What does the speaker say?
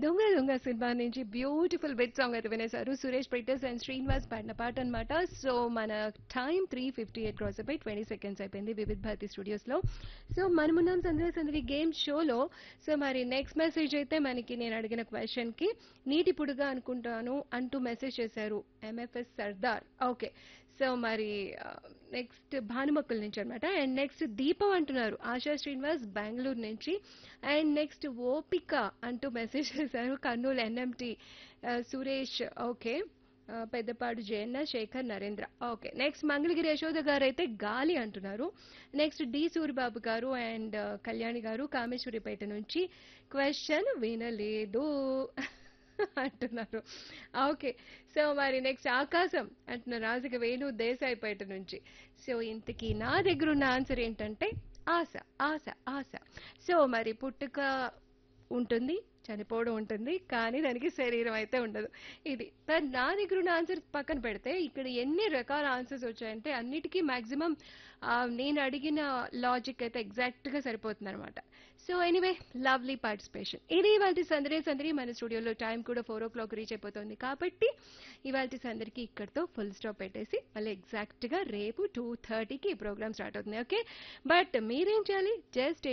దొంగ దొంగ సినిమా నుంచి బ్యూటిఫుల్ బిట్ సాంగ్ అయితే వినేశారు సురేష్ పీటర్స్ అండ్ శ్రీనివాస్ పాడిన పాట అనమాట సో మన time three fifty eight cross అయిపోయి ట్వంటీ సెకండ్స్ అయిపోయింది వివిధ్ భారతి స్టూడియోస్ లో సో మనమున్నాం సందరి సందరి గేమ్ షోలో సో మరి నెక్స్ట్ మెసేజ్ అయితే మనకి నేను అడిగిన క్వశ్చన్ కి నీటి పుడుగా అనుకుంటాను అంటూ మెసేజ్ చేశారు ఎంఎఫ్ఎస్ సర్దార్ ఓకే సో మరి నెక్స్ట్ భానుమక్కుల నుంచి అనమాట అండ్ నెక్స్ట్ దీపం అంటున్నారు ఆశా శ్రీనివాస్ బెంగళూరు నుంచి అండ్ నెక్స్ట్ ఓపిక అంటూ మెసేజ్ చేశారు కర్నూలు ఎన్ఎంటి సురేష్ ఓకే ఆ, పెద్దపాడు జయన్న శేఖర్ నరేంద్ర ఓకే నెక్స్ట్ మంగళగిరి యశోద గారు అయితే గాలి అంటున్నారు నెక్స్ట్ డి సూరిబాబు గారు అండ్ కళ్యాణి గారు కామేశ్వరిపేట నుంచి క్వశ్చన్ వినలేదు అంటున్నారు ఓకే సో మరి నెక్స్ట్ ఆకాశం అంటున్నారు రాజుకి వేణు దేశాయిపేట నుంచి సో ఇంతకీ నా దగ్గర ఉన్న ఆన్సర్ ఏంటంటే ఆశ ఆశ ఆశ సో మరి పుట్టుక ఉంటుంది చనిపోవడం ఉంటుంది కానీ దానికి శరీరం అయితే ఉండదు ఇది మరి నా దగ్గర ఉన్న ఆన్సర్ పక్కన పెడితే ఇక్కడ ఎన్ని రకాల ఆన్సర్స్ వచ్చాయంటే అన్నిటికీ మాక్సిమం నేను అడిగిన లాజిక్ అయితే ఎగ్జాక్ట్ గా సరిపోతుంది అనమాట సో ఎనీవే లవ్లీ పార్టిసిపేషన్ ఇది ఇవాళ సందడి సందడి మన స్టూడియోలో టైం కూడా ఫోర్ ఓ క్లాక్ రీచ్ అయిపోతుంది కాబట్టి ఇవాళ సందడికి ఇక్కడితో ఫుల్ స్టాప్ పెట్టేసి మళ్ళీ ఎగ్జాక్ట్ గా రేపు టూ థర్టీకి ఈ ప్రోగ్రామ్ స్టార్ట్ అవుతుంది ఓకే బట్ మీరేం చేయాలి జస్ట్